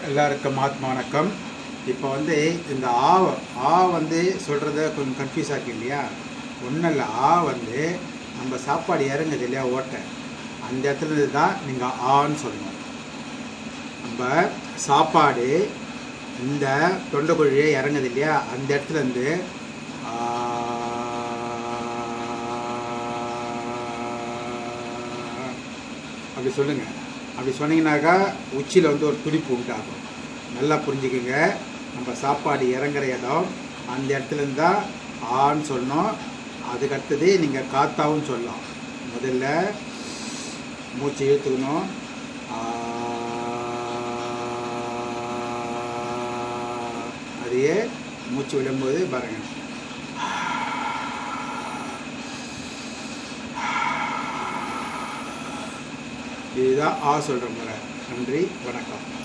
எல்லாருக்கும் ஆத்மா வணக்கம் இப்போ வந்து இந்த ஆ ஆ வந்து சொல்கிறத கொஞ்சம் கன்ஃபியூஸ் ஆக்கி இல்லையா ஒன்றும் இல்லை ஆ வந்து நம்ம சாப்பாடு இறங்குது இல்லையா ஓட்டை அந்த இடத்துல இருந்து தான் நீங்கள் ஆன்னு சொல்லணும் நம்ம சாப்பாடு இந்த தொண்டைக்குழியே இறங்குது இல்லையா அந்த இடத்துல இருந்து ஆ, அப்படி சொல்லுங்க அப்படி சொன்னீங்கன்னாக்கா உச்சியில் வந்து ஒரு துடிப்பு உண்டாகும் நல்லா புரிஞ்சுக்குங்க நம்ம சாப்பாடு இறங்குற இடம் அந்த இடத்துல இருந்து தான் ஆன்னு சொல்லணும் அதுக்கு அடுத்தது நீங்கள் காத்தாவும் சொல்லலாம் முதல்ல மூச்சு இழுத்துக்கணும் ஆ, அதையே மூச்சு விடும்போது பாருங்க இதுதான் ஆ சொல்கிற முறை நன்றி வணக்கம்